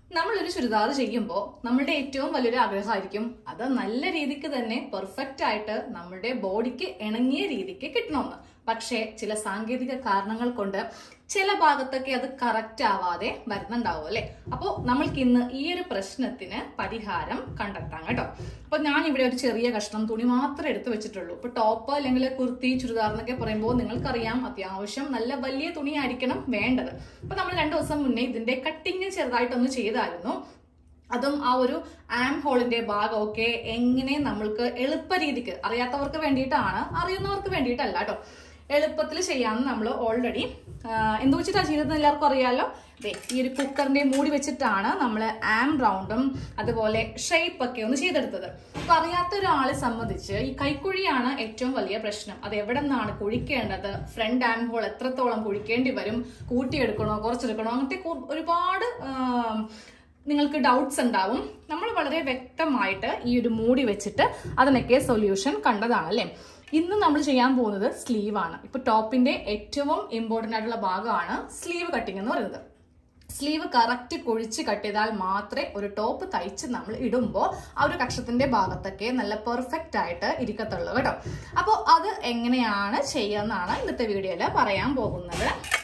നമ്മളൊരു ചുരിദാർ ചെയ്യുമ്പോൾ നമ്മളുടെ ഏറ്റവും വലിയൊരു ആഗ്രഹമായിരിക്കും അത് നല്ല രീതിക്ക് തന്നെ പെർഫെക്റ്റ് ആയിട്ട് നമ്മുടെ ബോഡിക്ക് ഇണങ്ങിയ രീതിക്ക് കിട്ടണമെന്ന് പക്ഷേ ചില സാങ്കേതിക കാരണങ്ങൾ കൊണ്ട് ചില ഭാഗത്തൊക്കെ അത് കറക്റ്റ് ആവാതെ വരുന്നുണ്ടാവും അല്ലെ അപ്പോൾ നമ്മൾക്ക് ഇന്ന് ഈ ഒരു പ്രശ്നത്തിന് പരിഹാരം കണ്ടെത്താം കേട്ടോ അപ്പൊ ഞാൻ ഇവിടെ ഒരു ചെറിയ കഷ്ണം തുണി മാത്രമേ എടുത്തു വെച്ചിട്ടുള്ളൂ ഇപ്പൊ ടോപ്പ് അല്ലെങ്കിൽ കുർത്തി ചുരിദാർ എന്നൊക്കെ പറയുമ്പോൾ നിങ്ങൾക്കറിയാം അത്യാവശ്യം നല്ല വലിയ തുണിയായിരിക്കണം വേണ്ടത് അപ്പൊ നമ്മൾ രണ്ടു ദിവസം മുന്നേ ഇതിന്റെ കട്ടിങ് ചെറുതായിട്ടൊന്ന് ചെയ്തായിരുന്നു അതും ആ ഒരു ആം ഹോളിന്റെ ഭാഗമൊക്കെ എങ്ങനെ നമ്മൾക്ക് എളുപ്പ രീതിക്ക് അറിയാത്തവർക്ക് വേണ്ടിയിട്ടാണ് അറിയുന്നവർക്ക് വേണ്ടിയിട്ടല്ല കേട്ടോ എളുപ്പത്തിൽ ചെയ്യാമെന്ന് നമ്മൾ ഓൾറെഡി എന്ത് വെച്ചിട്ടാണ് ചെയ്തതെന്ന് എല്ലാവർക്കും അറിയാലോ ദേ ഈ ഒരു കുക്കറിന്റെ മൂടി വെച്ചിട്ടാണ് നമ്മൾ ആം റൗണ്ടും അതുപോലെ ഷേപ്പ് ഒക്കെ ഒന്ന് ചെയ്തെടുത്തത് അപ്പൊ അറിയാത്ത ഒരാളെ സംബന്ധിച്ച് ഈ കൈക്കുഴിയാണ് ഏറ്റവും വലിയ പ്രശ്നം അത് എവിടെ നിന്നാണ് കുഴിക്കേണ്ടത് ഫ്രണ്ട് ആം ഹോൾ എത്രത്തോളം കുഴിക്കേണ്ടി വരും കൂട്ടിയെടുക്കണോ കുറച്ചെടുക്കണോ അങ്ങനത്തെ കു- ഒരുപാട് ആം, നിങ്ങൾക്ക് ഡൗട്ട്സ് ഉണ്ടാവും നമ്മൾ വളരെ വ്യക്തമായിട്ട് ഈ ഒരു മൂടി വെച്ചിട്ട് അതിനൊക്കെ സൊല്യൂഷൻ കണ്ടതാണ് അല്ലേ ഇന്ന് നമ്മൾ ചെയ്യാൻ പോകുന്നത് സ്ലീവ് ആണ് ഇപ്പൊ ടോപ്പിന്റെ ഏറ്റവും ഇമ്പോർട്ടന്റ് ആയിട്ടുള്ള ഭാഗമാണ് സ്ലീവ് കട്ടിംഗ് എന്ന് പറയുന്നത് സ്ലീവ് കറക്റ്റ് കുഴിച്ച് കട്ട് ചെയ്താൽ മാത്രമേ ഒരു ടോപ്പ് തയ്ച്ച് നമ്മൾ ഇടുമ്പോൾ ആ ഒരു കക്ഷത്തിന്റെ ഭാഗത്തൊക്കെ നല്ല പെർഫെക്റ്റ് ആയിട്ട് ഇരിക്കത്തുള്ളൂ കേട്ടോ അപ്പോൾ അത് എങ്ങനെയാണ് ചെയ്യുന്നതാണ് ഇന്നത്തെ വീഡിയോയിൽ പറയാൻ പോകുന്നത്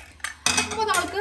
അപ്പോൾ നമുക്ക്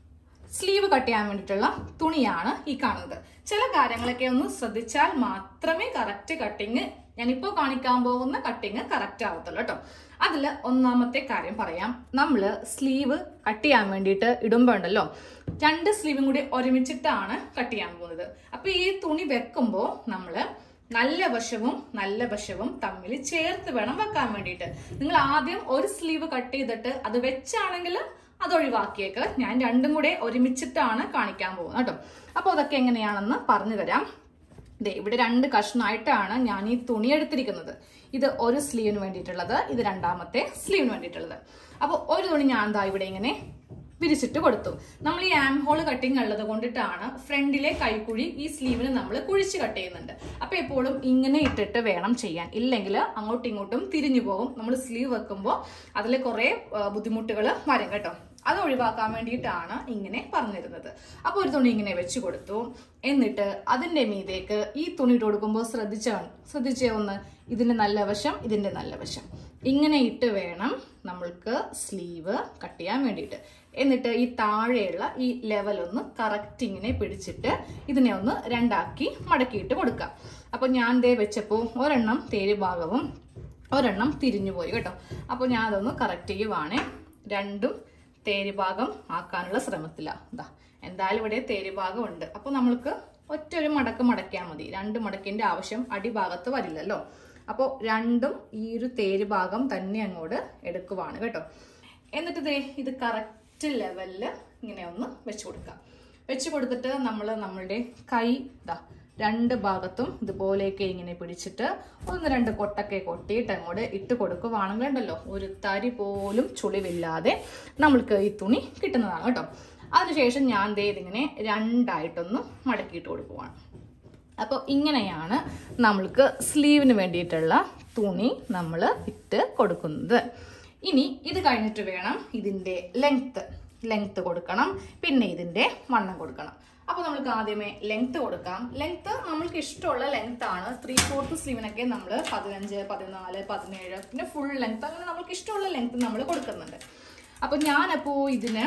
സ്ലീവ് കട്ട് ചെയ്യാൻ വേണ്ടിയിട്ടുള്ള തുണിയാണ് ഈ കാണുന്നത് ചില കാര്യങ്ങളൊക്കെ ഒന്ന് ശ്രദ്ധിച്ചാൽ മാത്രമേ കറക്റ്റ് കട്ടിങ് ഞാനിപ്പോൾ കാണിക്കാൻ പോകുന്ന കട്ടിങ് കറക്റ്റ് ആവത്തുള്ളൂ കേട്ടോ അതിൽ ഒന്നാമത്തെ കാര്യം പറയാം നമ്മൾ സ്ലീവ് കട്ട് ചെയ്യാൻ വേണ്ടിയിട്ട് ഇടുമ്പോൾ ഉണ്ടല്ലോ രണ്ട് സ്ലീവും കൂടി ഒരുമിച്ചിട്ടാണ് കട്ട് ചെയ്യാൻ പോകുന്നത് അപ്പൊ ഈ തുണി വെക്കുമ്പോൾ നമ്മൾ നല്ല വശവും നല്ല വശവും തമ്മിൽ ചേർത്ത് വേണം വെക്കാൻ വേണ്ടിയിട്ട് നിങ്ങൾ ആദ്യം ഒരു സ്ലീവ് കട്ട് ചെയ്തിട്ട് അത് വെച്ചാണെങ്കിൽ അത് ഒഴിവാക്കിയേക്ക് ഞാൻ രണ്ടും കൂടെ ഒരുമിച്ചിട്ടാണ് കാണിക്കാൻ പോകുന്നത് കേട്ടോ അപ്പോൾ അതൊക്കെ എങ്ങനെയാണെന്ന് പറഞ്ഞു തരാം ദേ ഇവിടെ രണ്ട് കഷ്ണമായിട്ടാണ് ഞാൻ ഈ തുണി എടുത്തിരിക്കുന്നത് ഇത് ഒരു സ്ലീവിന് വേണ്ടിയിട്ടുള്ളത് ഇത് രണ്ടാമത്തെ സ്ലീവിന് വേണ്ടിയിട്ടുള്ളത് അപ്പോൾ ഒരു തുണി ഞാൻ ദാ ഇവിടെ ഇങ്ങനെ വിരിച്ചിട്ട് കൊടുത്തു നമ്മൾ ഈ ആം ഹോൾ കട്ടിങ് ഉള്ളത് കൊണ്ടിട്ടാണ് ഫ്രണ്ടിലെ കൈക്കുഴി ഈ സ്ലീവിന് നമ്മൾ കുഴിച്ച് കട്ട് ചെയ്യുന്നുണ്ട് അപ്പൊ എപ്പോഴും ഇങ്ങനെ ഇട്ടിട്ട് വേണം ചെയ്യാൻ ഇല്ലെങ്കിൽ അങ്ങോട്ടും ഇങ്ങോട്ടും തിരിഞ്ഞു പോകും നമ്മൾ സ്ലീവ് വെക്കുമ്പോൾ അതിൽ കുറെ ബുദ്ധിമുട്ടുകൾ വരും കേട്ടോ അത് ഒഴിവാക്കാൻ വേണ്ടിയിട്ടാണ് ഇങ്ങനെ പറഞ്ഞിരുന്നത് അപ്പോൾ ഒരു തുണി ഇങ്ങനെ വെച്ച് കൊടുത്തു എന്നിട്ട് അതിന്റെ മീതേക്ക് ഈ തുണി ഇട്ട് കൊടുക്കുമ്പോൾ ശ്രദ്ധിച്ചാണ് ശ്രദ്ധിച്ചേ ഒന്ന് ഇതിന്റെ നല്ല വശം ഇതിന്റെ നല്ല വശം ഇങ്ങനെ ഇട്ട് വേണം നമ്മൾക്ക് സ്ലീവ് കട്ട് ചെയ്യാൻ വേണ്ടിയിട്ട് എന്നിട്ട് ഈ താഴെയുള്ള ഈ ലെവൽ ഒന്ന് കറക്റ്റ് ഇങ്ങനെ പിടിച്ചിട്ട് ഇതിനെ ഒന്ന് രണ്ടാക്കി മടക്കിയിട്ട് കൊടുക്കാം അപ്പൊ ഞാൻ ദേ വെച്ചപ്പോൾ ഒരെണ്ണം തേര് ഭാഗവും ഒരെണ്ണം തിരിഞ്ഞു പോയി കേട്ടോ അപ്പോൾ ഞാൻ അതൊന്ന് കറക്റ്റ് ചെയ്യുവാണേ രണ്ടും തേര് ഭാഗം ആക്കാനുള്ള ശ്രമത്തിലാണ് ഇതാ എന്തായാലും ഇവിടെ തേര് ഭാഗം ഉണ്ട് അപ്പോൾ നമ്മൾക്ക് ഒറ്റ ഒരു മടക്ക് മടക്കിയാൽ മതി രണ്ട് മടക്കിന്റെ ആവശ്യം അടിഭാഗത്ത് വരില്ലല്ലോ അപ്പോൾ രണ്ടും ഈ ഒരു തേര് ഭാഗം തന്നെ അങ്ങോട്ട് എടുക്കുവാണ് കേട്ടോ എന്നിട്ട് ദേ ഇത് കറക്റ്റ് ലെവലിൽ ഇങ്ങനെ ഒന്ന് വെച്ച് കൊടുക്കാം വെച്ച് കൊടുത്തിട്ട് നമ്മൾ നമ്മളുടെ കൈ ഇതാ രണ്ട് ഭാഗത്തും ഇതുപോലെയൊക്കെ ഇങ്ങനെ പിടിച്ചിട്ട് ഒന്ന് രണ്ട് കൊട്ടൊക്കെ കൊട്ടിയിട്ട് അങ്ങോട്ട് ഇട്ട് കൊടുക്കുവാണെങ്കിൽ ഉണ്ടല്ലോ ഒരു തരി പോലും ചുളിവില്ലാതെ നമ്മൾക്ക് ഈ തുണി കിട്ടുന്നതാണ് കേട്ടോ അതിനുശേഷം ഞാൻ ദേ ഇതിങ്ങനെ രണ്ടായിട്ടൊന്ന് മടക്കിയിട്ട് കൊടുക്കുവാണ് അപ്പോൾ ഇങ്ങനെയാണ് നമ്മൾക്ക് സ്ലീവിന് വേണ്ടിയിട്ടുള്ള തുണി നമ്മൾ ഇട്ട് കൊടുക്കുന്നത് ഇനി ഇത് കഴിഞ്ഞിട്ട് വേണം ഇതിൻ്റെ ലെങ്ത്ത് ലെങ്ത്ത് കൊടുക്കണം പിന്നെ ഇതിൻ്റെ വണ്ണം കൊടുക്കണം അപ്പോൾ നമുക്ക് ആദ്യമേ ലെങ്ത്ത് കൊടുക്കാം ലെങ്ത്ത് നമ്മൾക്ക് ഇഷ്ടമുള്ള ലെങ്ത് ആണ് ത്രീ ഫോർത്ത് സ്ലീവിനൊക്കെ നമ്മൾ പതിനഞ്ച് പതിനാല് പതിനേഴ് പിന്നെ ഫുൾ ലെങ്ത് അങ്ങനെ നമ്മൾക്ക് ഇഷ്ടമുള്ള ലെങ്ത് നമ്മൾ കൊടുക്കുന്നുണ്ട് അപ്പോൾ ഞാനപ്പോൾ ഇതിന്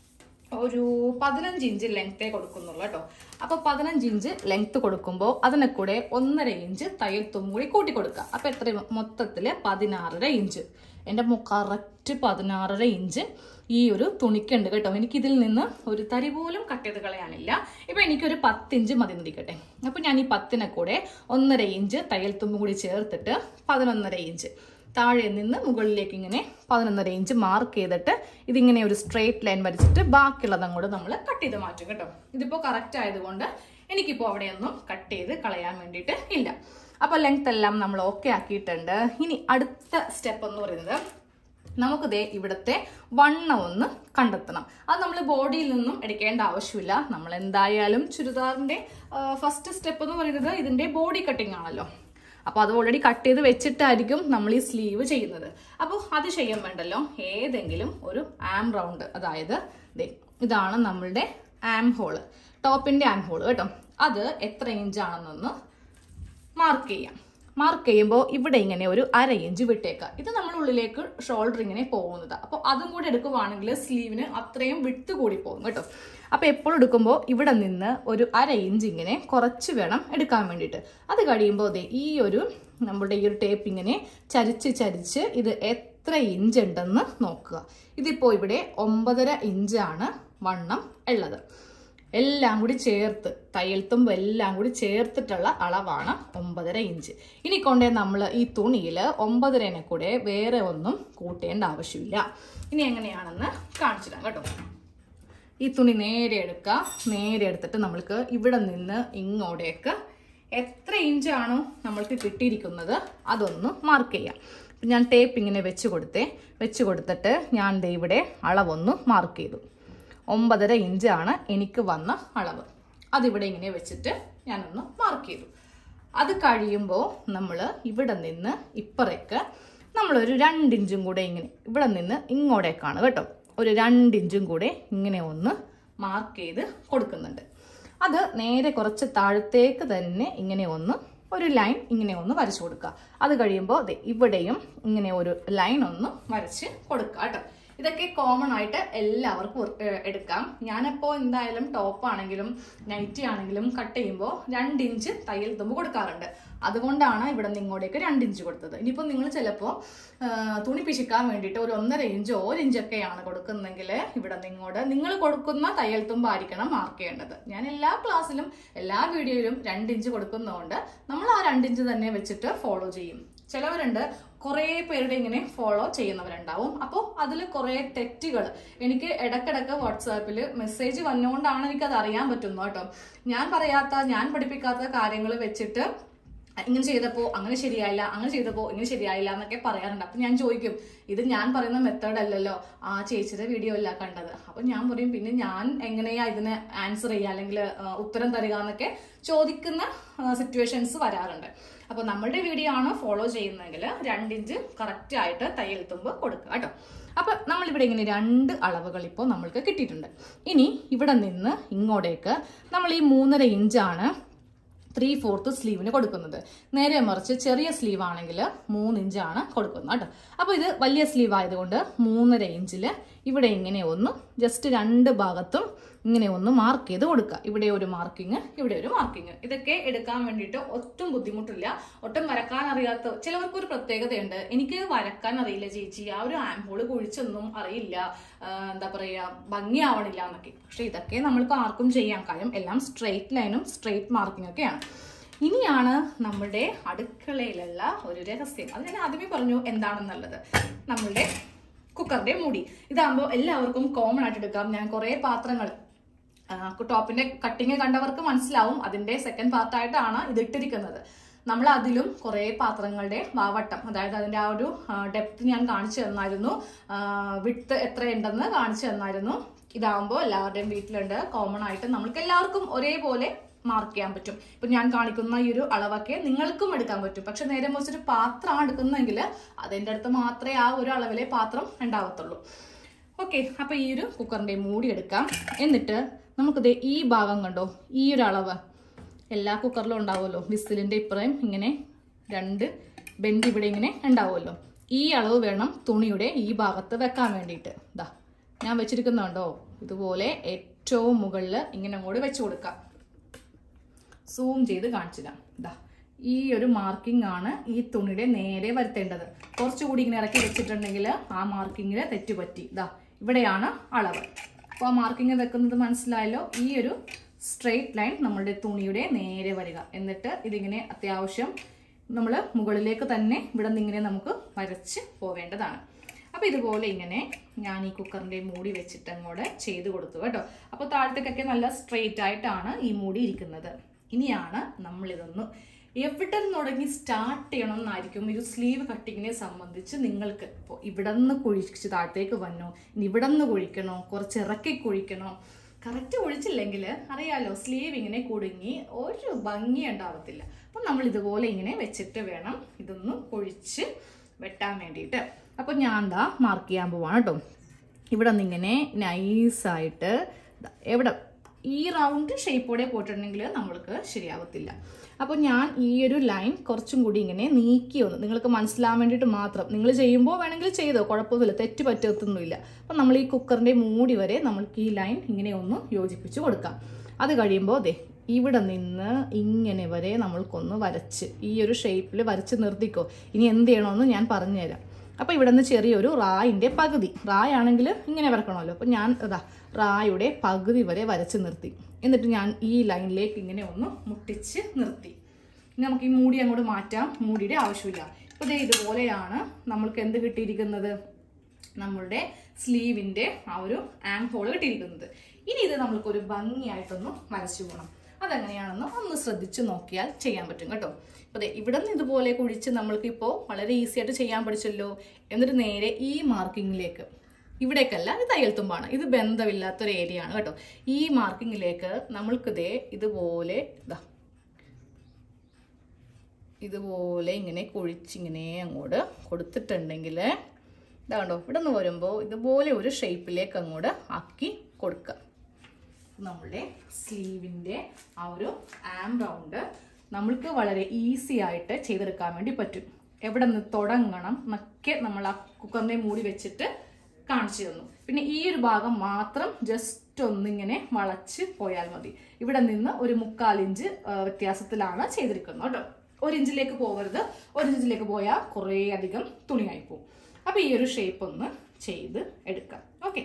ഒരു പതിനഞ്ച് ഇഞ്ച് ലെങ്ത്തേ കൊടുക്കുന്നുള്ളൂ കേട്ടോ അപ്പൊ പതിനഞ്ച് ഇഞ്ച് ലെങ്ത് കൊടുക്കുമ്പോൾ അതിനെ കൂടെ ഒന്നര ഇഞ്ച് തയ്യൽ തുമ്പ് കൂടി കൂട്ടി കൊടുക്കുക അപ്പൊ എത്ര മൊത്തത്തില് പതിനാറര ഇഞ്ച് എൻ്റെ കറക്റ്റ് പതിനാറര ഇഞ്ച് ഈ ഒരു തുണിക്കുണ്ട് കേട്ടോ എനിക്ക് ഇതിൽ നിന്ന് ഒരു തരി പോലും കട്ട് ചെയ്ത് കളയാനില്ല ഇപ്പൊ എനിക്കൊരു പത്തിഞ്ച് മതി നിൽക്കട്ടെ അപ്പൊ ഞാൻ ഈ പത്തിനെ കൂടെ ഒന്നര ഇഞ്ച് തയ്യൽ തുമ്പും കൂടി ചേർത്തിട്ട് പതിനൊന്നര ഇഞ്ച് താഴെ നിന്ന് മുകളിലേക്ക് ഇങ്ങനെ പതിനൊന്നര ഇഞ്ച് മാർക്ക് ചെയ്തിട്ട് ഇതിങ്ങനെ ഒരു സ്ട്രെയിറ്റ് ലൈൻ വരച്ചിട്ട് ബാക്കിയുള്ളത് അങ്ങോട്ട് നമ്മൾ കട്ട് ചെയ്ത് മാറ്റും കേട്ടോ ഇതിപ്പോൾ കറക്റ്റ് ആയതുകൊണ്ട് എനിക്കിപ്പോൾ അവിടെയൊന്നും കട്ട് ചെയ്ത് കളയാൻ വേണ്ടിയിട്ട് ഇല്ല അപ്പോൾ ലെങ്ത് എല്ലാം നമ്മൾ ഓക്കെ ആക്കിയിട്ടുണ്ട് ഇനി അടുത്ത സ്റ്റെപ്പ് എന്ന് പറയുന്നത് നമുക്ക് ദേ ഇവിടുത്തെ വണ്ണം ഒന്ന് കണ്ടെത്തണം അത് നമ്മൾ ബോഡിയിൽ നിന്നും എടുക്കേണ്ട ആവശ്യമില്ല നമ്മൾ എന്തായാലും ചുരിദാറിന്റെ ഫസ്റ്റ് സ്റ്റെപ്പ് എന്ന് പറയുന്നത് ഇതിന്റെ ബോഡി കട്ടിംഗ് ആണല്ലോ അപ്പോൾ അത് ഓൾറെഡി കട്ട് ചെയ്ത് വെച്ചിട്ടായിരിക്കും നമ്മൾ ഈ സ്ലീവ് ചെയ്യുന്നത് അപ്പോൾ അത് ചെയ്യാൻ വേണ്ടല്ലോ ഏതെങ്കിലും ഒരു ആം റൗണ്ട് അതായത് ദേ ഇതാണ് നമ്മളുടെ ആം ഹോള് ടോപ്പിന്റെ ആൻഹോൾ കേട്ടോ അത് എത്ര ഇഞ്ചാണെന്നൊന്ന് മാർക്ക് ചെയ്യാം മാർക്ക് ചെയ്യുമ്പോൾ ഇവിടെ ഇങ്ങനെ ഒരു അര ഇഞ്ച് വിട്ടേക്കാം ഇത് നമ്മൾ ഉള്ളിലേക്ക് ഷോൾഡർ ഇങ്ങനെ പോകുന്നത് അപ്പോൾ അതും കൂടി എടുക്കുവാണെങ്കിൽ സ്ലീവിന് അത്രയും വിട്ട് കൂടി പോകും കേട്ടോ അപ്പോൾ എപ്പോഴും എടുക്കുമ്പോൾ ഇവിടെ നിന്ന് ഒരു അര ഇഞ്ച് ഇങ്ങനെ കുറച്ച് വേണം എടുക്കാൻ വേണ്ടിയിട്ട് അത് കഴിയുമ്പോൾ ദേ ഈ ഒരു നമ്മുടെ ഈ ഒരു ടേപ്പ് ഇങ്ങനെ ചരിച്ച് ചരിച്ച് ഇത് എത്ര ഇഞ്ച് ഉണ്ടെന്ന് നോക്കുക ഇതിപ്പോൾ ഇവിടെ ഒമ്പതര ഇഞ്ചാണ് വണ്ണം ഉള്ളത് എല്ലാം കൂടി ചേർത്ത് തയ്യൽ തുമ്പ് എല്ലാം കൂടി ചേർത്തിട്ടുള്ള അളവാണ് ഒമ്പതര ഇഞ്ച് ഇനി കൊണ്ടേ നമ്മൾ ഈ തുണിയിൽ ഒമ്പതരനെ കൂടെ വേറെ ഒന്നും കൂട്ടേണ്ട ആവശ്യമില്ല ഇനി എങ്ങനെയാണെന്ന് കാണിച്ചു തരാം കേട്ടോ ഈ തുണി നേരെ എടുക്കുക നേരെ എടുത്തിട്ട് നമ്മൾക്ക് ഇവിടെ നിന്ന് ഇങ്ങോട്ടേക്ക് എത്ര ഇഞ്ചാണോ നമ്മൾക്ക് കിട്ടിയിരിക്കുന്നത് അതൊന്ന് മാർക്ക് ചെയ്യാം ഇപ്പം ഞാൻ ടേപ്പ് ഇങ്ങനെ വെച്ച് കൊടുത്തേ വെച്ച് കൊടുത്തിട്ട് ഞാൻ ദേ ഇവിടെ അളവൊന്ന് മാർക്ക് ചെയ്തു ഒമ്പതര ഇഞ്ചാണ് എനിക്ക് വന്ന അളവ് അതിവിടെ ഇങ്ങനെ വെച്ചിട്ട് ഞാനൊന്ന് മാർക്ക് ചെയ്തു അത് കഴിയുമ്പോൾ നമ്മൾ ഇവിടെ നിന്ന് ഇപ്പറേക്ക് നമ്മളൊരു രണ്ടിഞ്ചും കൂടെ ഇങ്ങനെ ഇവിടെ നിന്ന് ഇങ്ങോട്ടേക്കാണ് കേട്ടോ ഒരു രണ്ടിഞ്ചും കൂടെ ഇങ്ങനെ ഒന്ന് മാർക്ക് ചെയ്ത് കൊടുക്കുന്നുണ്ട് അത് നേരെ കുറച്ച് താഴത്തേക്ക് തന്നെ ഇങ്ങനെ ഒന്ന് ഒരു ലൈൻ ഇങ്ങനെ ഒന്ന് വരച്ചു കൊടുക്കുക അത് കഴിയുമ്പോൾ ദേ ഇവിടെയും ഇങ്ങനെ ഒരു ലൈൻ ഒന്ന് വരച്ച് കൊടുക്കുക കേട്ടോ ഇതൊക്കെ കോമൺ ആയിട്ട് എല്ലാവർക്കും ഏഹ്, എടുക്കാം ഞാനിപ്പോൾ എന്തായാലും ടോപ്പ് ആണെങ്കിലും നൈറ്റി ആണെങ്കിലും കട്ട് ചെയ്യുമ്പോൾ രണ്ട് ഇഞ്ച് തയ്യൽ തുമ്പ് കൊടുക്കാറുണ്ട് അതുകൊണ്ടാണ് ഇവിടെ നിന്ന് ഇങ്ങോട്ടേക്ക് രണ്ട് ഇഞ്ച് കൊടുത്തത് ഇനിയിപ്പോൾ നിങ്ങൾ ചിലപ്പോൾ തുണി പിശിക്കാൻ വേണ്ടിയിട്ട് ഒരു ഒന്നര ഇഞ്ചോ ഒരു ഇഞ്ചൊക്കെയാണ് കൊടുക്കുന്നെങ്കിൽ ഇവിടെ നിന്ന് ഇങ്ങോട്ട് നിങ്ങൾ കൊടുക്കുന്ന തയ്യൽ തുമ്പായിരിക്കണം മാർക്ക് ചെയ്യേണ്ടത് ഞാൻ എല്ലാ ക്ലാസ്സിലും എല്ലാ വീഡിയോയിലും രണ്ട് ഇഞ്ച് കൊടുക്കുന്നതുകൊണ്ട് നമ്മൾ ആ രണ്ട് ഇഞ്ച് തന്നെ വെച്ചിട്ട് ഫോളോ ചെയ്യും ചിലവരുണ്ട് കുറേ പേരുടെ ഇങ്ങനെ ഫോളോ ചെയ്യുന്നവരുണ്ടാവും അപ്പോൾ അതിൽ കുറേ തെറ്റുകൾ എനിക്ക് ഇടക്കിടക്ക് വാട്സാപ്പിൽ മെസ്സേജ് വന്നുകൊണ്ടാണ് എനിക്കത് അറിയാൻ പറ്റുന്നത് കേട്ടോ ഞാൻ പറയാത്ത ഞാൻ പഠിപ്പിക്കാത്ത കാര്യങ്ങൾ വെച്ചിട്ട് ഇങ്ങനെ ചെയ്തപ്പോൾ അങ്ങനെ ശരിയായില്ല അങ്ങനെ ചെയ്തപ്പോൾ ഇങ്ങനെ ശരിയായില്ല എന്നൊക്കെ പറയാറുണ്ട് അപ്പം ഞാൻ ചോദിക്കും ഇത് ഞാൻ പറയുന്ന മെത്തേഡ് അല്ലല്ലോ ആ ചേച്ചിയുടെ വീഡിയോ അല്ല കണ്ടത് അപ്പം ഞാൻ പറയും പിന്നെ ഞാൻ എങ്ങനെയാ ഇതിന് ആൻസർ ചെയ്യുക അല്ലെങ്കിൽ ആ, ഉത്തരം തരിക എന്നൊക്കെ ചോദിക്കുന്ന സിറ്റുവേഷൻസ് വരാറുണ്ട് അപ്പോൾ നമ്മളുടെ വീഡിയോ ആണ് ഫോളോ ചെയ്യുന്നതെങ്കിൽ രണ്ടിഞ്ച് കറക്റ്റ് ആയിട്ട് തയ്യൽ തുമ്പ് കൊടുക്കുക കേട്ടോ അപ്പം നമ്മളിവിടെ ഇങ്ങനെ രണ്ട് അളവുകൾ ഇപ്പോൾ നമ്മൾക്ക് കിട്ടിയിട്ടുണ്ട് ഇനി ഇവിടെ നിന്ന് ഇങ്ങോട്ടേക്ക് നമ്മൾ ഈ മൂന്നര ഇഞ്ചാണ് ത്രീ ഫോർത്ത് സ്ലീവിന് കൊടുക്കുന്നത് നേരെ മറിച്ച് ചെറിയ സ്ലീവ് ആണെങ്കിൽ മൂന്ന് ഇഞ്ചാണ് കൊടുക്കുന്നത് കേട്ടോ അപ്പോൾ ഇത് വലിയ സ്ലീവ് ആയതുകൊണ്ട് മൂന്നര ഇഞ്ചിൽ ഇവിടെ ഇങ്ങനെ ഒന്ന് ജസ്റ്റ് രണ്ട് ഭാഗത്തും ഇങ്ങനെ ഒന്ന് മാർക്ക് ചെയ്ത് കൊടുക്കുക ഇവിടെ ഒരു മാർക്കിങ് ഇവിടെ ഒരു മാർക്കിങ് ഇതൊക്കെ എടുക്കാൻ വേണ്ടിയിട്ട് ഒട്ടും ബുദ്ധിമുട്ടില്ല ഒട്ടും വരക്കാൻ അറിയാത്ത ചിലവർക്ക് ഒരു പ്രത്യേകതയുണ്ട് എനിക്ക് വരക്കാൻ അറിയില്ല ചേച്ചി ആ ഒരു ആംബോള് കുഴിച്ചൊന്നും അറിയില്ല ആ, എന്താ പറയാ ഭംഗിയാവണില്ല എന്നൊക്കെ പക്ഷെ ഇതൊക്കെ നമ്മൾക്ക് ആർക്കും ചെയ്യാൻ കാര്യം എല്ലാം സ്ട്രെയിറ്റ് ലൈനും സ്ട്രെയിറ്റ് മാർക്കിംഗ് ഒക്കെയാണ് ഇനിയാണ് നമ്മുടെ അടുക്കളയിലുള്ള ഒരു രഹസ്യം അത് ഞാൻ ആദ്യമേ പറഞ്ഞു എന്താണെന്നുള്ളത് നമ്മളുടെ കുക്കറിന്റെ മൂടി ഇതാകുമ്പോൾ എല്ലാവർക്കും കോമൺ ആയിട്ട് എടുക്കാം ഞാൻ കുറേ പാത്രങ്ങൾ ആ, ടോപ്പിന്റെ കട്ടിങ് കണ്ടവർക്ക് മനസ്സിലാവും അതിന്റെ സെക്കൻഡ് പാർട്ടായിട്ടാണ് ഇത് ഇട്ടിരിക്കുന്നത് നമ്മൾ അതിലും കുറേ പാത്രങ്ങളുടെ വാവട്ടം അതായത് അതിന്റെ ആ ഒരു ഡെപ്ത് ഞാൻ കാണിച്ചു തന്നായിരുന്നു വിട്ട് എത്രയുണ്ടെന്ന് കാണിച്ചു തന്നായിരുന്നു ഇതാവുമ്പോൾ എല്ലാവരുടെയും വീട്ടിലുണ്ട് കോമൺ ആയിട്ട് നമ്മൾക്ക് എല്ലാവർക്കും ഒരേപോലെ മാർക്ക് ചെയ്യാൻ പറ്റും ഇപ്പൊ ഞാൻ കാണിക്കുന്ന ഈ ഒരു അളവൊക്കെ നിങ്ങൾക്കും എടുക്കാൻ പറ്റും പക്ഷെ നേരെ മറിച്ചൊരു പാത്രമാണ് എടുക്കുന്നതെങ്കിൽ അതിൻ്റെ അടുത്ത് മാത്രമേ ആ ഒരു അളവിലെ പാത്രം ഉണ്ടാവത്തുള്ളൂ ഓക്കെ അപ്പൊ ഈ ഒരു കുക്കറിന്റെ മൂടി എടുക്കാം എന്നിട്ട് നമുക്കിത് ഈ ഭാഗം കണ്ടോ ഈ ഒരു അളവ് എല്ലാ കുക്കറിലും ഉണ്ടാവുമല്ലോ വിസിലിന്റെ ഇപ്പുറം ഇങ്ങനെ രണ്ട് ബെൻഡ് ഇവിടെ ഇങ്ങനെ ഉണ്ടാവുമല്ലോ ഈ അളവ് വേണം തുണിയുടെ ഈ ഭാഗത്ത് വെക്കാൻ വേണ്ടിയിട്ട് ഇതാ ഞാൻ വെച്ചിരിക്കുന്നുണ്ടോ ഇതുപോലെ ഏറ്റവും മുകളിൽ ഇങ്ങനെ അങ്ങോട്ട് വെച്ച് കൊടുക്കാം സൂം ചെയ്ത് കാണിച്ചില്ല ഇതാ ഈ ഒരു മാർക്കിംഗ് ആണ് ഈ തുണിയുടെ നേരെ വരുത്തേണ്ടത് കുറച്ചുകൂടി ഇങ്ങനെ ഇറക്കി വെച്ചിട്ടുണ്ടെങ്കിൽ ആ മാർക്കിങ്ങിൽ തെറ്റുപറ്റി ഇതാ ഇവിടെയാണ് അളവ് അപ്പോൾ ആ മാർക്കിംഗ് വെക്കുന്നത് മനസ്സിലായല്ലോ ഈ ഒരു സ്ട്രെയിറ്റ് ലൈൻ നമ്മളുടെ തുണിയുടെ നേരെ വരിക എന്നിട്ട് ഇതിങ്ങനെ അത്യാവശ്യം നമ്മൾ മുകളിലേക്ക് തന്നെ ഇവിടെ നിന്ന് ഇങ്ങനെ നമുക്ക് വരച്ച് പോവേണ്ടതാണ് അപ്പൊ ഇതുപോലെ ഇങ്ങനെ ഞാൻ ഈ കുക്കറിന്റെ മൂടി വെച്ചിട്ട് അങ്ങോട്ട് ചെയ്ത് കൊടുത്തു കേട്ടോ അപ്പോൾ താഴത്തേക്കൊക്കെ നല്ല സ്ട്രെയിറ്റ് ആയിട്ടാണ് ഈ മൂടി ഇരിക്കുന്നത് ഇനിയാണ് നമ്മൾ ഇതൊന്ന് എവിടെ നിന്ന് തുടങ്ങി സ്റ്റാർട്ട് ചെയ്യണം എന്നായിരിക്കും ഒരു സ്ലീവ് കട്ടിങ്ങിനെ സംബന്ധിച്ച് നിങ്ങൾക്ക് ഇപ്പോൾ ഇവിടെ നിന്ന് കുഴിച്ച് താഴത്തേക്ക് വന്നോ ഇനി ഇവിടെ നിന്ന് കുഴിക്കണോ കുറച്ച് ഇറക്കി കുഴിക്കണോ കറക്റ്റ് കുഴിച്ചില്ലെങ്കിൽ അറിയാലോ സ്ലീവ് ഇങ്ങനെ കുടുങ്ങി ഒരു ഭംഗി ഉണ്ടാവത്തില്ല അപ്പം നമ്മൾ ഇതുപോലെ ഇങ്ങനെ വെച്ചിട്ട് വേണം ഇതൊന്ന് കുഴിച്ച് വെട്ടാൻ വേണ്ടിയിട്ട് അപ്പോൾ ഞാൻ എന്താ മാർക്ക് ചെയ്യാൻ പോവാണ് കേട്ടോ ഇവിടെ നിന്ന് ഇങ്ങനെ നൈസായിട്ട് എവിടെ ഈ റൗണ്ട് ഷേപ്പോടെ പോയിട്ടുണ്ടെങ്കിൽ നമ്മൾക്ക് ശരിയാവത്തില്ല അപ്പോൾ ഞാൻ ഈ ഒരു ലൈൻ കുറച്ചും കൂടി ഇങ്ങനെ നീക്കി ഒന്ന് നിങ്ങൾക്ക് മനസ്സിലാവാൻ വേണ്ടിയിട്ട് മാത്രം നിങ്ങൾ ചെയ്യുമ്പോൾ വേണമെങ്കിൽ ചെയ്തോ കുഴപ്പമൊന്നുമില്ല തെറ്റ് പറ്റത്തൊന്നുമില്ല അപ്പം നമ്മൾ ഈ കുക്കറിൻ്റെ മൂടി വരെ നമ്മൾക്ക് ഈ ലൈൻ ഇങ്ങനെ ഒന്ന് യോജിപ്പിച്ച് കൊടുക്കാം അത് കഴിയുമ്പോൾ അതെ ഇവിടെ നിന്ന് ഇങ്ങനെ വരെ നമ്മൾക്കൊന്ന് വരച്ച് ഈ ഒരു ഷേപ്പിൽ വരച്ച് നിർത്തിക്കോ ഇനി എന്ത് ചെയ്യണമെന്ന് ഞാൻ പറഞ്ഞുതരാം അപ്പോൾ ഇവിടെ നിന്ന് ചെറിയൊരു റായിൻ്റെ പകുതി റായാണെങ്കിൽ ഇങ്ങനെ വരക്കണമല്ലോ അപ്പോൾ ഞാൻ ഇതാ റായുടെ പകുതി വരെ വരച്ച് നിർത്തി എന്നിട്ട് ഞാൻ ഈ ലൈനിലേക്ക് ഇങ്ങനെ ഒന്ന് മുട്ടിച്ച് നിർത്തി ഇനി നമുക്ക് ഈ മൂടി അങ്ങോട്ട് മാറ്റാം മൂടിയുടെ ആവശ്യമില്ല അപ്പോൾ ദേ ഇതുപോലെയാണ് നമ്മൾക്ക് എന്ത് കിട്ടിയിരിക്കുന്നത് നമ്മളുടെ സ്ലീവിൻ്റെ ആ ഒരു ആം ഹോൾ കിട്ടിയിരിക്കുന്നത് ഇനി ഇത് നമ്മൾക്കൊരു ഭംഗിയായിട്ടൊന്ന് വരച്ചു പോകണം അതെങ്ങനെയാണെന്ന് ഒന്ന് ശ്രദ്ധിച്ച് നോക്കിയാൽ ചെയ്യാൻ പറ്റും കേട്ടോ അപ്പോൾ ദേ ഇവിടെ നിന്ന് ഇതുപോലെ കുഴിച്ച് നമ്മൾക്കിപ്പോൾ വളരെ ഈസി ആയിട്ട് ചെയ്യാൻ പഠിച്ചല്ലോ എന്നിട്ട് നേരെ ഈ മാർക്കിങ്ങിലേക്ക് ഇവിടേക്കല്ല ഇത് തയ്യൽ തുമ്പാണ് ഇത് ബന്ധമില്ലാത്തൊരു ഏരിയ ആണ് കേട്ടോ ഈ മാർക്കിങ്ങിലേക്ക് നമ്മൾക്കിതേ ഇതുപോലെ ഇതാ ഇതുപോലെ ഇങ്ങനെ കുഴിച്ചിങ്ങനെ അങ്ങോട്ട് കൊടുത്തിട്ടുണ്ടെങ്കിൽ ഇതാണ്ടോ ഇവിടെ നിന്ന് വരുമ്പോൾ ഇതുപോലെ ഒരു ഷേപ്പിലേക്ക് അങ്ങോട്ട് ആക്കി കൊടുക്കുക നമ്മുടെ സ്ലീവിൻ്റെ ആ ഒരു ആം റൗണ്ട് നമ്മൾക്ക് വളരെ ഈസി ആയിട്ട് ചെയ്തെടുക്കാൻ വേണ്ടി പറ്റും എവിടെ നിന്ന് തുടങ്ങണം എന്നൊക്കെ നമ്മൾ ആ കുക്കറിനെ മൂടി വെച്ചിട്ട് കാണിച്ചു തന്നു പിന്നെ ഈ ഒരു ഭാഗം മാത്രം ജസ്റ്റ് ഒന്നിങ്ങനെ വളച്ച് പോയാൽ മതി ഇവിടെ നിന്ന് ഒരു മുക്കാൽ ഇഞ്ച് ആ, വ്യത്യാസത്തിലാണ് ചെയ്തിരിക്കുന്നത് കേട്ടോ ഒരു ഇഞ്ചിലേക്ക് പോകരുത് ഒരു ഇഞ്ചിലേക്ക് പോയാൽ കുറേ അധികം തുണിയായി പോകും അപ്പോൾ ഈ ഒരു ഷേപ്പ് ഒന്ന് ചെയ്ത് എടുക്കാം ഓക്കെ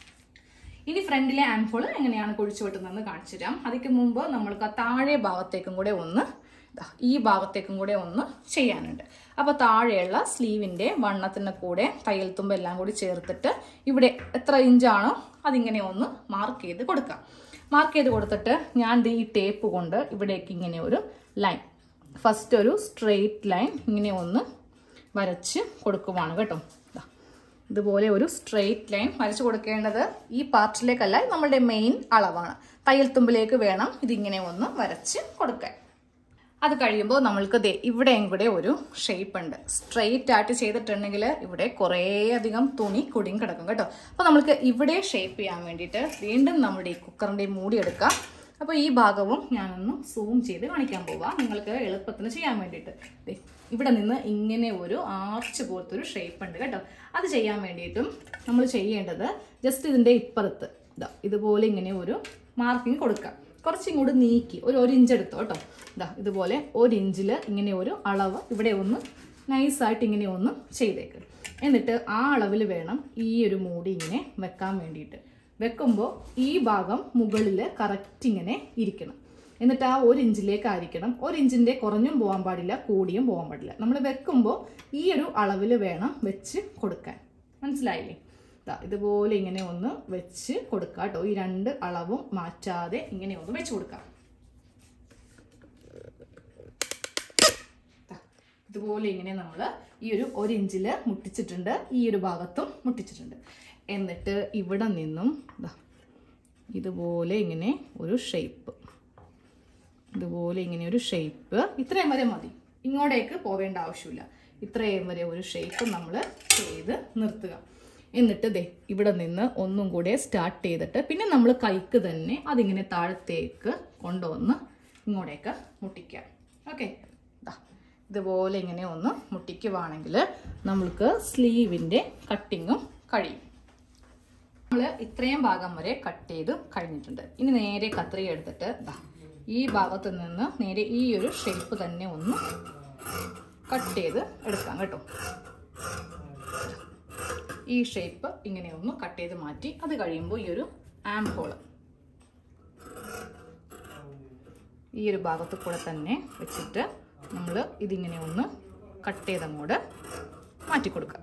ഇനി ഫ്രണ്ടിലെ ആംഹോൾ എങ്ങനെയാണ് കുഴിച്ചു വെട്ടുന്നതെന്ന് കാണിച്ചു തരാം അതിക്ക് മുമ്പ് നമ്മൾക്ക് ആ താഴെ ഭാഗത്തേക്കും കൂടെ ഒന്ന് ദാ ഈ ഭാഗത്തേക്കും കൂടെ ഒന്ന് ചെയ്യാനുണ്ട് അപ്പോൾ താഴെയുള്ള സ്ലീവിൻ്റെ വണ്ണത്തിന് കൂടെ തയ്യൽ തുമ്പ് എല്ലാം കൂടി ചേർത്തിട്ട് ഇവിടെ എത്ര ഇഞ്ചാണോ അതിങ്ങനെ ഒന്ന് മാർക്ക് ചെയ്ത് കൊടുക്കാം മാർക്ക് ചെയ്ത് കൊടുത്തിട്ട് ഞാൻ ദേ ഈ ടേപ്പ് കൊണ്ട് ഇവിടേക്ക് ഇങ്ങനെ ഒരു ലൈൻ ഫസ്റ്റ് ഒരു സ്ട്രെയിറ്റ് ലൈൻ ഇങ്ങനെ ഒന്ന് വരച്ച് കൊടുക്കുവാണ് കേട്ടോ ദാ ഇതുപോലെ ഒരു സ്ട്രെയിറ്റ് ലൈൻ വരച്ചു കൊടുക്കേണ്ടത് ഈ പാർട്ടിലേക്കല്ല ഇത് നമ്മളുടെ മെയിൻ അളവാണ് തയ്യൽ തുമ്പിലേക്ക് വേണം ഇതിങ്ങനെ ഒന്ന് വരച്ച് കൊടുക്കാൻ അത് കഴിയുമ്പോൾ നമ്മൾക്ക് ദേ ഇവിടെയും കൂടെ ഒരു ഷേപ്പ് ഉണ്ട് സ്ട്രെയിറ്റ് ആയിട്ട് ചെയ്തിട്ടുണ്ടെങ്കിൽ ഇവിടെ കുറേ അധികം തുണി കുടിയും കിടക്കും കേട്ടോ അപ്പോൾ നമ്മൾക്ക് ഇവിടെ ഷേപ്പ് ചെയ്യാൻ വേണ്ടിയിട്ട് വീണ്ടും നമ്മുടെ ഈ കുക്കറിൻ്റെ മൂടി എടുക്കാം അപ്പോൾ ഈ ഭാഗവും ഞാനൊന്ന് സൂം ചെയ്ത് കാണിക്കാൻ പോവാം നിങ്ങൾക്ക് എളുപ്പത്തിന് ചെയ്യാൻ വേണ്ടിയിട്ട് ദേ ഇവിടെ നിന്ന് ഇങ്ങനെ ഒരു ആർച്ച് പോലത്തെ ഒരു ഷേപ്പ് ഉണ്ട് കേട്ടോ അത് ചെയ്യാൻ വേണ്ടിയിട്ടും നമ്മൾ ചെയ്യേണ്ടത് ജസ്റ്റ് ഇതിൻ്റെ ഇപ്പുറത്ത് ഇതാ ഇതുപോലെ ഇങ്ങനെ ഒരു മാർക്കിങ് കൊടുക്കാം കുറച്ചും കൂടി നീക്കി ഒരു ഒരു ഇഞ്ച് എടുത്തോ കേട്ടോ ഇതാ ഇതുപോലെ ഒരു ഇഞ്ചിൽ ഇങ്ങനെ ഒരു അളവ് ഇവിടെ ഒന്ന് നൈസായിട്ട് ഇങ്ങനെ ഒന്ന് ചെയ്തേക്ക് എന്നിട്ട് ആ അളവിൽ വേണം ഈ ഒരു മൂടി ഇങ്ങനെ വെക്കാൻ വേണ്ടിയിട്ട് വെക്കുമ്പോൾ ഈ ഭാഗം മുകളിൽ കറക്റ്റ് ഇങ്ങനെ ഇരിക്കണം എന്നിട്ട് ആ ഒരു ഇഞ്ചിലേക്കായിരിക്കണം ഒരു ഇഞ്ചിൻ്റെ കുറഞ്ഞും പോകാൻ പാടില്ല കൂടിയും പോകാൻ പാടില്ല നമ്മൾ വെക്കുമ്പോൾ ഈ ഒരു അളവിൽ വേണം വെച്ച് കൊടുക്കാൻ മനസ്സിലായില്ലേ ദാ ഇതുപോലെ ഇങ്ങനെ ഒന്ന് വെച്ച് കൊടുക്കുക കേട്ടോ ഈ രണ്ട് അളവും മാറ്റാതെ ഇങ്ങനെ ഒന്ന് വെച്ച് കൊടുക്കാം ദാ, ഇതുപോലെ ഇങ്ങനെ നമ്മൾ ഈ ഒരു ഒരു ഇഞ്ചിൽ മുട്ടിച്ചിട്ടുണ്ട് ഈ ഒരു ഭാഗത്തും മുട്ടിച്ചിട്ടുണ്ട് എന്നിട്ട് ഇവിടെ നിന്നും ദാ ഇതുപോലെ ഇങ്ങനെ ഒരു ഷേപ്പ് ഇതുപോലെ ഇങ്ങനെ ഒരു ഷേപ്പ് ഇത്രയും വരെ മതി ഇങ്ങോട്ടേക്ക് പോവേണ്ട ആവശ്യമില്ല ഇത്രയും വരെ ഒരു ഷേപ്പ് നമ്മൾ ചെയ്ത് നിർത്തുക എന്നിട്ട് ദേ ഇവിടെ നിന്ന് ഒന്നും കൂടെ സ്റ്റാർട്ട് ചെയ്തിട്ട് പിന്നെ നമ്മൾ കൈക്ക് തന്നെ അതിങ്ങനെ താഴത്തേക്ക് കൊണ്ടുവന്ന് ഇങ്ങോട്ടേക്ക് മുട്ടിക്കാം ഓക്കെ ഇതുപോലെ ഇങ്ങനെ ഒന്ന് മുട്ടിക്കുവാണെങ്കിൽ നമ്മൾക്ക് സ്ലീവിൻ്റെ കട്ടിങ്ങും കഴിയും നമ്മൾ ഇത്രയും ഭാഗം വരെ കട്ട് ചെയ്ത് കഴിഞ്ഞിട്ടുണ്ട് ഇനി നേരെ കത്രിക എടുത്തിട്ട് ദാ ഈ ഭാഗത്ത് നിന്ന് നേരെ ഈ ഒരു ഷേപ്പ് തന്നെ ഒന്ന് കട്ട് ചെയ്ത് എടുക്കാം കേട്ടോ ഈ ഷേപ്പ് ഇങ്ങനെ ഒന്ന് കട്ട് ചെയ്ത് മാറ്റി അത് കഴിയുമ്പോൾ ഈ ഒരു ആം ഹോള് ഈ ഒരു ഭാഗത്ത് കൂടെ തന്നെ വെച്ചിട്ട് നമ്മൾ ഇതിങ്ങനെ ഒന്ന് കട്ട് ചെയ്തങ്ങോട്ട് മാറ്റി കൊടുക്കാം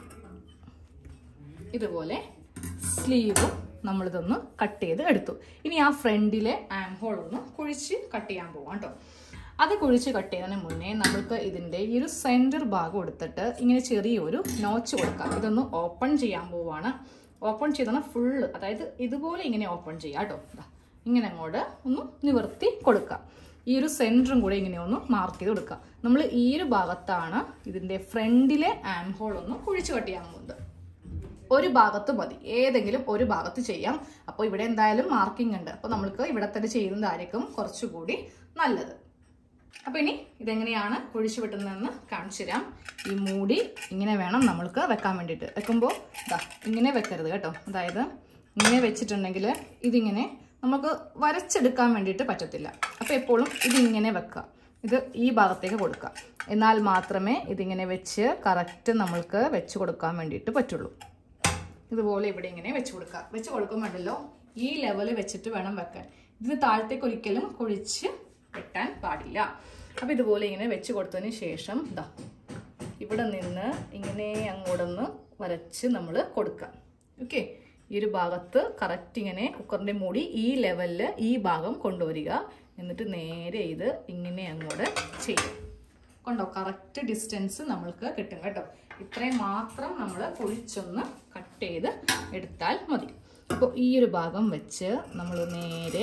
ഇതുപോലെ സ്ലീവും നമ്മളിതൊന്ന് കട്ട് ചെയ്ത് എടുത്തു ഇനി ആ ഫ്രണ്ടിലെ ആം ഹോൾ ഒന്ന് കുഴിച്ച് കട്ട് ചെയ്യാൻ പോവാം കേട്ടോ അത് കുഴിച്ച് കട്ട് ചെയ്യുന്നതിന് മുന്നേ നമ്മൾക്ക് ഇതിൻ്റെ ഈ ഒരു സെൻറ്റർ ഭാഗം എടുത്തിട്ട് ഇങ്ങനെ ചെറിയൊരു നോച്ച് കൊടുക്കാം ഇതൊന്ന് ഓപ്പൺ ചെയ്യാൻ പോവാണ് ഓപ്പൺ ചെയ്താണ് ഫുള്ള് അതായത് ഇതുപോലെ ഇങ്ങനെ ഓപ്പൺ ചെയ്യാം കേട്ടോ ദാ, ഇങ്ങനെ അങ്ങോട്ട് ഒന്ന് നിവർത്തി കൊടുക്കാം ഈ ഒരു സെൻറ്ററും കൂടെ ഇങ്ങനെ ഒന്ന് മാർക്ക് ചെയ്ത് കൊടുക്കുക നമ്മൾ ഈ ഒരു ഭാഗത്താണ് ഇതിൻ്റെ ഫ്രണ്ടിലെ ആം ഹോൾ ഒന്ന് കുഴിച്ച് കട്ട് ചെയ്യാൻ പോകുന്നത് ഒരു ഭാഗത്ത് മതി ഏതെങ്കിലും ഒരു ഭാഗത്ത് ചെയ്യാം അപ്പോൾ ഇവിടെ എന്തായാലും മാർക്കിംഗ് ഉണ്ട് അപ്പോൾ നമ്മൾക്ക് ഇവിടെ തന്നെ ചെയ്യുന്നതായിരിക്കും കുറച്ചുകൂടി നല്ലത് അപ്പോൾ ഇനി ഇതെങ്ങനെയാണ് കുഴിച്ചു വെട്ടുന്നതെന്ന് കാണിച്ചു തരാം ഈ മൂടി ഇങ്ങനെ വേണം നമ്മൾക്ക് വെക്കാൻ വേണ്ടിയിട്ട് വെക്കുമ്പോൾ ഇതാ ഇങ്ങനെ വെക്കരുത് കേട്ടോ അതായത് ഇങ്ങനെ വെച്ചിട്ടുണ്ടെങ്കിൽ ഇതിങ്ങനെ നമുക്ക് വരച്ചെടുക്കാൻ വേണ്ടിയിട്ട് പറ്റത്തില്ല അപ്പോൾ എപ്പോഴും ഇതിങ്ങനെ വെക്കുക ഇത് ഈ ഭാഗത്തേക്ക് കൊടുക്കുക എന്നാൽ മാത്രമേ ഇതിങ്ങനെ വെച്ച് കറക്റ്റ് നമ്മൾക്ക് വെച്ച് കൊടുക്കാൻ വേണ്ടിയിട്ട് പറ്റുള്ളൂ ഇതുപോലെ ഇവിടെ ഇങ്ങനെ വെച്ച് കൊടുക്കുക വെച്ച് കൊടുക്കുമ്പോണ്ടല്ലോ ഈ ലെവൽ വെച്ചിട്ട് വേണം വെക്കാൻ ഇതിന് താഴത്തേക്ക് ഒരിക്കലും കുഴിച്ച് വെട്ടാൻ പാടില്ല അപ്പം ഇതുപോലെ ഇങ്ങനെ വെച്ച് കൊടുത്തതിന് ശേഷം ഇതാ ഇവിടെ നിന്ന് ഇങ്ങനെ അങ്ങോട്ടൊന്ന് വരച്ച് നമ്മൾ കൊടുക്കുക ഓക്കെ ഈ ഒരു ഭാഗത്ത് കറക്റ്റ് ഇങ്ങനെ കുക്കറിൻ്റെ മൂടി ഈ ലെവലിൽ ഈ ഭാഗം കൊണ്ടുവരിക എന്നിട്ട് നേരെ ഇത് ഇങ്ങനെ അങ്ങോട്ട് ചെയ്യും കൊണ്ടോ കറക്റ്റ് ഡിസ്റ്റൻസ് നമ്മൾക്ക് കിട്ടും കേട്ടോ ഇത്രയും മാത്രം നമ്മൾ കുഴിച്ചൊന്ന് കട്ട് ചെയ്ത് എടുത്താൽ മതി അപ്പോൾ ഈ ഒരു ഭാഗം വെച്ച് നമ്മൾ നേരെ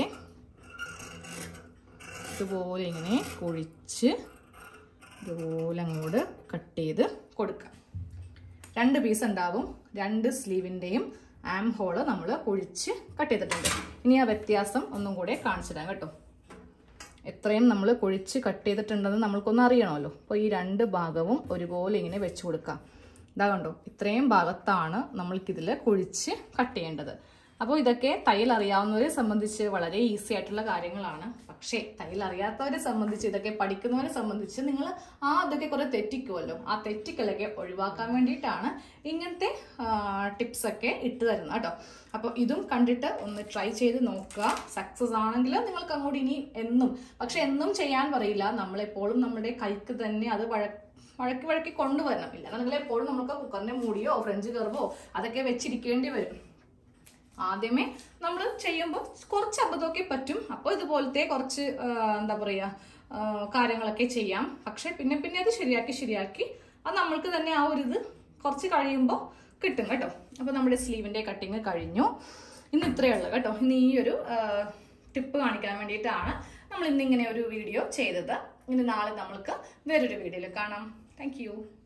ഇതുപോലെ ഇങ്ങനെ കുഴിച്ച് ഇതുപോലെ അങ്ങോട്ട് കട്ട് ചെയ്ത് കൊടുക്കാം രണ്ട് പീസ് ഉണ്ടാവും രണ്ട് സ്ലീവിൻ്റെയും ആം ഹോള് നമ്മൾ കുഴിച്ച് കട്ട് ചെയ്തിട്ടുണ്ട് ഇനി ആ വ്യത്യാസം ഒന്നും കൂടെ കാണിച്ചു തരാം കേട്ടോ എത്രയും നമ്മൾ കുഴിച്ച് കട്ട് ചെയ്തിട്ടുണ്ടെന്ന് നമ്മൾക്കൊന്ന് അറിയണമല്ലോ അപ്പോൾ ഈ രണ്ട് ഭാഗവും ഒരുപോലെ ഇങ്ങനെ വെച്ച് കൊടുക്കാം ഇതാ കണ്ടോ ഇത്രയും ഭാഗത്താണ് നമ്മൾക്കിതിൽ കുഴിച്ച് കട്ട് ചെയ്യേണ്ടത് അപ്പോൾ ഇതൊക്കെ തയ്യൽ അറിയാവുന്നവരെ സംബന്ധിച്ച് വളരെ ഈസി ആയിട്ടുള്ള കാര്യങ്ങളാണ് പക്ഷേ തയ്യൽ അറിയാത്തവരെ സംബന്ധിച്ച് ഇതൊക്കെ പഠിക്കുന്നവരെ സംബന്ധിച്ച് നിങ്ങൾ ആ അതൊക്കെ കുറെ തെറ്റിക്കുമല്ലോ ആ തെറ്റിക്കലൊക്കെ ഒഴിവാക്കാൻ വേണ്ടിയിട്ടാണ് ഇങ്ങനത്തെ ടിപ്സ് ഒക്കെ ഇട്ട് തരുന്നത് കേട്ടോ അപ്പോൾ ഇതും കണ്ടിട്ട് ഒന്ന് ട്രൈ ചെയ്ത് നോക്കുക സക്സസ് ആണെങ്കിൽ നിങ്ങൾക്ക് അങ്ങോട്ട് ഇനി എന്നും പക്ഷെ എന്നും ചെയ്യാൻ പറയില്ല നമ്മളെപ്പോഴും നമ്മുടെ കൈക്ക് തന്നെ അത് വഴ വഴക്കി വഴക്കി കൊണ്ടുവരണം ഇല്ലാന്നുണ്ടെങ്കിൽ എപ്പോഴും നമുക്ക് കുക്കറിന്റെ മൂടിയോ ഫ്രഞ്ച് കർവോ അതൊക്കെ വെച്ചിരിക്കേണ്ടി വരും ആദ്യമേ നമ്മൾ ചെയ്യുമ്പോൾ കുറച്ച് അബദ്ധമൊക്കെ പറ്റും അപ്പോൾ ഇതുപോലത്തെ കുറച്ച് ആ, എന്താ പറയുക ആ, കാര്യങ്ങളൊക്കെ ചെയ്യാം പക്ഷെ പിന്നെ പിന്നെ അത് ശരിയാക്കി ശരിയാക്കി അത് നമ്മൾക്ക് തന്നെ ആ ഒരു ഇത് കുറച്ച് കഴിയുമ്പോൾ കിട്ടും കേട്ടോ അപ്പോൾ നമ്മുടെ സ്ലീവിൻ്റെ കട്ടിങ് കഴിഞ്ഞു ഇന്ന് ഇത്രയേ ഉള്ളൂ കേട്ടോ ഇന്ന് ഈ ഒരു ടിപ്പ് കാണിക്കാൻ വേണ്ടിയിട്ടാണ് നമ്മൾ ഇന്നിങ്ങനെ ഒരു വീഡിയോ ചെയ്തത് ഇനി നാളെ നമ്മൾക്ക് വേറൊരു വീഡിയോയിൽ കാണാം താങ്ക്